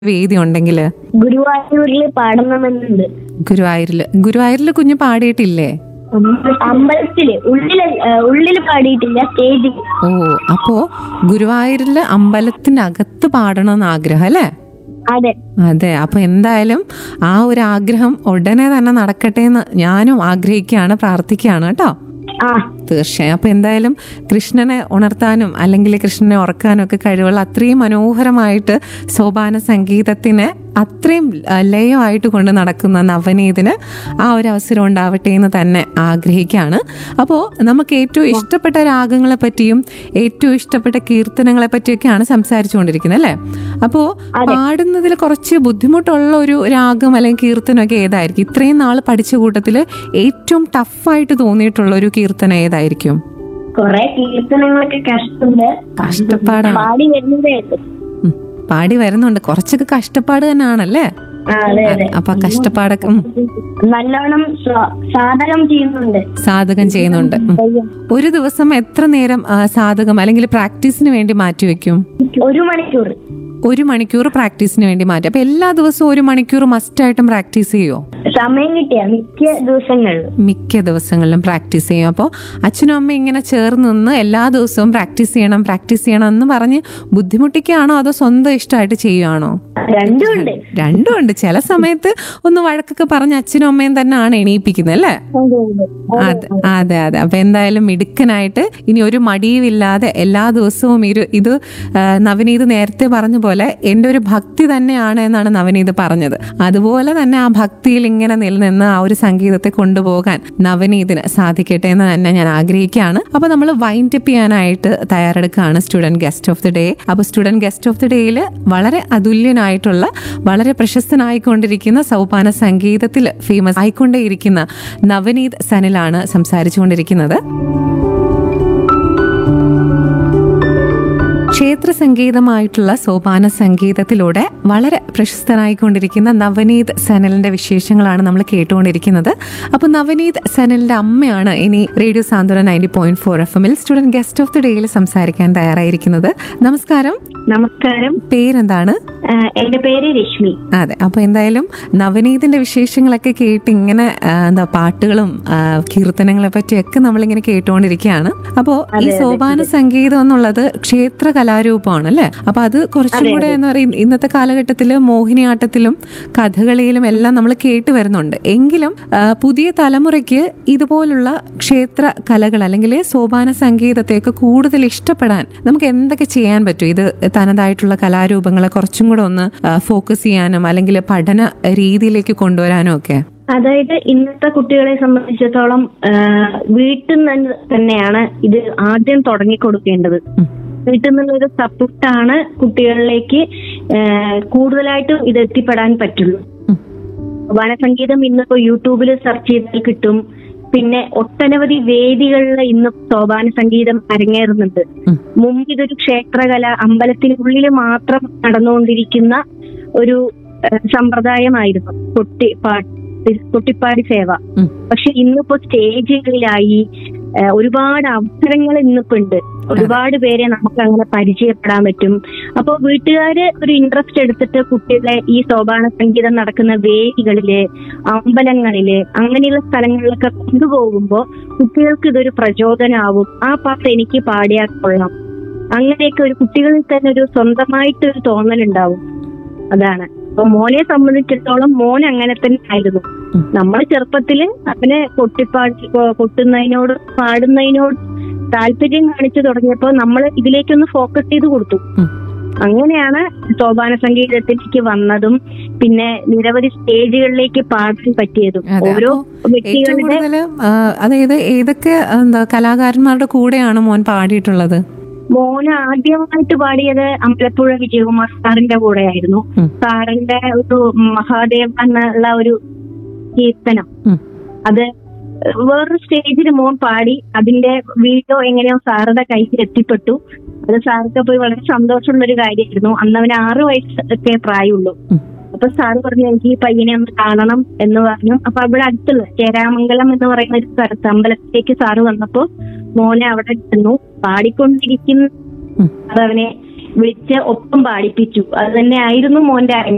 വേദി ഉണ്ടെങ്കിൽ ഗുരുവായൂരിൽ പാടണമെന്നുണ്ട് ഗുരുവായൂരിൽ ഗുരുവായൂരിൽ കുഞ്ഞ് പാടിയിട്ടില്ലേ അമ്പലത്തില് ഉള്ളില് ഏഹ് ഉള്ളില് പാടിയിട്ടില്ല സ്റ്റേജിൽ ഓ അപ്പോ ഗുരുവായൂരിൽ അമ്പലത്തിനകത്ത് പാടണമെന്ന് ആഗ്രഹം അല്ലേ അതെ അതെ അപ്പൊ എന്തായാലും ആ ഒരു ആഗ്രഹം ഉടനെ തന്നെ നടക്കട്ടെ എന്ന് ഞാനും ആഗ്രഹിക്കുകയാണ് പ്രാർത്ഥിക്കുകയാണ് കേട്ടോ ആ തീർച്ചയായും അപ്പൊ എന്തായാലും കൃഷ്ണനെ ഉണർത്താനും അല്ലെങ്കിൽ കൃഷ്ണനെ ഉറക്കാനും ഒക്കെ കഴിവുള്ള അത്രയും മനോഹരമായിട്ട് സോപാന സംഗീതത്തിനെ അത്രയും ആ, ലയമായിട്ട് കൊണ്ട് നടക്കുന്ന നവനീതിന് ആ ഒരു അവസരം ഉണ്ടാവട്ടെ എന്ന് തന്നെ ആഗ്രഹിക്കുകയാണ് അപ്പോൾ നമുക്ക് ഏറ്റവും ഇഷ്ടപ്പെട്ട രാഗങ്ങളെ പറ്റിയും ഏറ്റവും ഇഷ്ടപ്പെട്ട കീർത്തനങ്ങളെ പറ്റിയൊക്കെയാണ് സംസാരിച്ചുകൊണ്ടിരിക്കുന്നത് അല്ലേ അപ്പോൾ പാടുന്നതിൽ കുറച്ച് ബുദ്ധിമുട്ടുള്ള ഒരു രാഗം അല്ലെങ്കിൽ കീർത്തനമൊക്കെ ഏതായിരിക്കും ഇത്രയും നാൾ പഠിച്ച കൂട്ടത്തിൽ ഏറ്റവും ടഫായിട്ട് തോന്നിയിട്ടുള്ള ഒരു കീർത്തനം ഏതായിരിക്കും കൊറേ കീർത്തനങ്ങളൊക്കെ കഷ്ടമുണ്ട് കഷ്ടപ്പാടാണ് പാടി വരുന്നതേ ഉള്ളൂ. ഉം. പാടി വരുന്നുണ്ട് കുറച്ചൊക്കെ കഷ്ടപ്പാട് തന്നെയാണല്ലേ ആ, അതെ അതെ അപ്പൊ ആ കഷ്ടപ്പാടൊക്കെ ഉം, നല്ലോണം സ്വ- സാധകം ചെയ്യുന്നുണ്ട് സാധകം ചെയ്യുന്നുണ്ട് ഉം. ഒരു ദിവസം എത്ര നേരം ആ, സാധകം അല്ലെങ്കിൽ പ്രാക്ടീസിന് വേണ്ടി മാറ്റിവെക്കും ഒരു മണിക്കൂർ ഒരു മണിക്കൂർ പ്രാക്ടീസിന് വേണ്ടി മാറ്റി അപ്പൊ എല്ലാ ദിവസവും ഒരു മണിക്കൂർ മസ്റ്റായിട്ടും പ്രാക്ടീസ് ചെയ്യുമോ സമയം കിട്ടിയ മിക്ക ദിവസങ്ങളിലും മിക്ക ദിവസങ്ങളിലും പ്രാക്ടീസ് ചെയ്യും അപ്പോൾ അച്ഛനും അമ്മയും ഇങ്ങനെ ചേർന്ന് നിന്ന് എല്ലാ ദിവസവും പ്രാക്ടീസ് ചെയ്യണം പ്രാക്ടീസ് ചെയ്യണം എന്ന് പറഞ്ഞ് ബുദ്ധിമുട്ടിക്കുകയാണോ അതോ സ്വന്തം ഇഷ്ടമായിട്ട് ചെയ്യുവാണോ രണ്ടും ഉണ്ട് രണ്ടും ഉണ്ട് ചില സമയത്ത് ഒന്ന് വഴക്കൊക്കെ പറഞ്ഞ് അച്ഛനും അമ്മയും തന്നെയാണ് എണീപ്പിക്കുന്നത് അല്ലേ അതെ അതെ അതെ അപ്പൊ എന്തായാലും മിടുക്കനായിട്ട് ഇനി ഒരു മടിയുമില്ലാതെ എല്ലാ ദിവസവും ഇരു ഇത് ആ, നവനീത് നേരത്തെ പറഞ്ഞ പോലെ എൻ്റെ ഒരു ഭക്തി തന്നെയാണ് എന്നാണ് നവനീത് പറഞ്ഞത് അതുപോലെ തന്നെ ആ ഭക്തിയിൽ ഇങ്ങനെ നിലനിന്ന് ആ ഒരു സംഗീതത്തെ കൊണ്ടുപോകാൻ നവനീതിന് സാധിക്കട്ടെ എന്ന് തന്നെ ഞാൻ ആഗ്രഹിക്കുകയാണ് അപ്പൊ നമ്മൾ വൈൻഡ് അപ്പ് ചെയ്യാനായിട്ട് തയ്യാറെടുക്കുകയാണ് student guest of the day അപ്പൊ സ്റ്റുഡന്റ് ഗസ്റ്റ് ഓഫ് ദി ഡേയിൽ വളരെ അതുല്യനായിട്ടുള്ള വളരെ പ്രശസ്തനായിക്കൊണ്ടിരിക്കുന്ന സൗപാന സംഗീതത്തിൽ ഫേമസ് ആയിക്കൊണ്ടേയിരിക്കുന്ന നവനീത് സനിലാണ് സംസാരിച്ചുകൊണ്ടിരിക്കുന്നത് ക്ഷേത്ര സംഗീതമായിട്ടുള്ള സോപാന സംഗീതത്തിലൂടെ വളരെ പ്രശസ്തനായിക്കൊണ്ടിരിക്കുന്ന നവനീത് സനലിന്റെ വിശേഷങ്ങളാണ് നമ്മൾ കേട്ടുകൊണ്ടിരിക്കുന്നത് അപ്പൊ നവനീത് സനലിന്റെ അമ്മയാണ് ഇനി radio Santhwana ninety point four F എമ്മിൽ സ്റ്റുഡന്റ് ഗസ്റ്റ് ഓഫ് ദി ഡേയിൽ സംസാരിക്കാൻ തയ്യാറായിരിക്കുന്നത് നമസ്കാരം നമസ്കാരം പേരെന്താണ് ആ, എന്റെ പേര് രശ്മി അതെ അപ്പൊ എന്തായാലും നവനീതിന്റെ വിശേഷങ്ങളൊക്കെ കേട്ട് ഇങ്ങനെ ആ, എന്താ പാട്ടുകളും ആ, കീർത്തനങ്ങളെ പറ്റിയൊക്കെ നമ്മളിങ്ങനെ കേട്ടുകൊണ്ടിരിക്കുകയാണ് അപ്പോ ഈ സോപാന സംഗീതം എന്നുള്ളത് ക്ഷേത്ര കലാരൂപമാണ് അല്ലെ അപ്പൊ അത് കുറച്ചും കൂടെ എന്ന് പറയും ഇന്നത്തെ കാലഘട്ടത്തില് മോഹിനിയാട്ടത്തിലും കഥകളിയിലും എല്ലാം നമ്മൾ കേട്ട് വരുന്നുണ്ട് എങ്കിലും ആ, പുതിയ തലമുറയ്ക്ക് ഇതുപോലുള്ള ക്ഷേത്ര കലകൾ അല്ലെങ്കിൽ സോപാന സംഗീതത്തെയൊക്കെ കൂടുതൽ ഇഷ്ടപ്പെടാൻ നമുക്ക് എന്തൊക്കെ ചെയ്യാൻ പറ്റും ഇത് തനതായിട്ടുള്ള കലാരൂപങ്ങളെ കുറച്ചും കൂടെ ഒന്ന് ഫോക്കസ് ചെയ്യാനും അല്ലെങ്കിൽ പഠന രീതിയിലേക്ക് കൊണ്ടുവരാനും ഒക്കെ അതായത് ഇന്നത്തെ കുട്ടികളെ സംബന്ധിച്ചിടത്തോളം ആ, വീട്ടിൽ നിന്ന് തന്നെയാണ് ഇത് ആദ്യം തുടങ്ങിക്കൊടുക്കേണ്ടത് ഉം. വീട്ടിൽ നിന്നുള്ളൊരു സപ്പോർട്ടാണ് കുട്ടികളിലേക്ക് ആ, കൂടുതലായിട്ടും ഇത് എത്തിപ്പെടാൻ പറ്റുള്ളൂ ഉം. വനസംഗീതം ഇന്നിപ്പോ യൂട്യൂബിൽ സെർച്ച് ചെയ്താൽ കിട്ടും പിന്നെ ഒട്ടനവധി വേദികളിൽ ഇന്ന് സോപാന സംഗീതം അരങ്ങേറുന്നുണ്ട് ഉം. മുമ്പ് ഇതൊരു ക്ഷേത്രകല അമ്പലത്തിനുള്ളിൽ മാത്രം നടന്നുകൊണ്ടിരിക്കുന്ന ഒരു ഏഹ്, സമ്പ്രദായമായിരുന്നു കൊട്ടിപ്പാട്ട് കൊട്ടിപ്പാടി സേവ ഉം. പക്ഷെ ഇന്നിപ്പോ സ്റ്റേജുകളിലായി ഏഹ്, ഒരുപാട് അവസരങ്ങൾ ഇന്നിപ്പോ ഉണ്ട് ഒരുപാട് പേരെ നമുക്ക് അങ്ങനെ പരിചയപ്പെടാൻ പറ്റും അപ്പോൾ വീട്ടുകാര് ഒരു ഇൻട്രസ്റ്റ് എടുത്തിട്ട് കുട്ടികളെ ഈ സോപാന സംഗീതം നടക്കുന്ന വേദികളില് അമ്പലങ്ങളില് അങ്ങനെയുള്ള സ്ഥലങ്ങളിലൊക്കെ കൊണ്ടുപോകുമ്പോൾ കുട്ടികൾക്ക് ഇതൊരു പ്രചോദനമാവും ആ പാട്ട് എനിക്ക് പാടിയാൽ കൊള്ളാം അങ്ങനെയൊക്കെ ഒരു കുട്ടികളിൽ തന്നെ ഒരു സ്വന്തമായിട്ടൊരു തോന്നലുണ്ടാവും അതാണ് അപ്പൊ മോനെ സംബന്ധിച്ചിടത്തോളം മോൻ അങ്ങനെ തന്നെ ആയിരുന്നു ഉം. നമ്മൾ ചെറുപ്പത്തില് അവനെ കൊട്ടിപ്പാടി കൊ- കൊട്ടുന്നതിനോട് പാടുന്നതിനോട് താല്പര്യം കാണിച്ചു തുടങ്ങിയപ്പോ നമ്മൾ ഇതിലേക്കൊന്ന് ഫോക്കസ് ചെയ്ത് കൊടുത്തു ഉം. അങ്ങനെയാണ് സോപാന സംഗീതത്തിലേക്ക് വന്നതും പിന്നെ നിരവധി സ്റ്റേജുകളിലേക്ക് പാടാൻ പറ്റിയതും അതെ, ഓരോ ഏറ്റവും വ്യക്തികളുടെ കൂടുതൽ അതായത് ഏതൊക്കെ എന്താ കലാകാരന്മാരുടെ കൂടെയാണ് മോൻ പാടിയിട്ടുള്ളത് മോന് ആദ്യമായിട്ട് പാടിയത് അമ്പലപ്പുഴ വിജയകുമാർ സാറിന്റെ കൂടെയായിരുന്നു ഉം. സാറിന്റെ ഒരു മഹാദേവ് എന്നുള്ള ഒരു കീർത്തനം ഉം. അത് വേറൊരു സ്റ്റേജിൽ മോൻ പാടി അതിന്റെ വീഡിയോ എങ്ങനെയോ സാറുടെ കയ്യിൽ എത്തിപ്പെട്ടു അത് സാർക്ക് പോയി വളരെ സന്തോഷമുള്ള ഒരു കാര്യമായിരുന്നു അന്ന് അവന് ആറ് വയസ്സൊക്കെ പ്രായമുള്ളൂ ഉം. അപ്പൊ സാറ് പറഞ്ഞു എനിക്ക് ഈ പയ്യനെ ഒന്ന് കാണണം എന്ന് പറഞ്ഞു അപ്പൊ അവിടെ അടുത്തുള്ള ചേരാമംഗലം എന്ന് പറയുന്ന ഒരു സ്ഥലത്ത് അമ്പലത്തിലേക്ക് സാറ് വന്നപ്പോ മോനെ അവിടെ ചെന്നു പാടിക്കൊണ്ടിരിക്കുന്ന ഉം. അതവനെ വിളിച്ച് ഒപ്പം പാടിപ്പിച്ചു അത് തന്നെ ആയിരുന്നു മോന്റെ അരങ്ങ്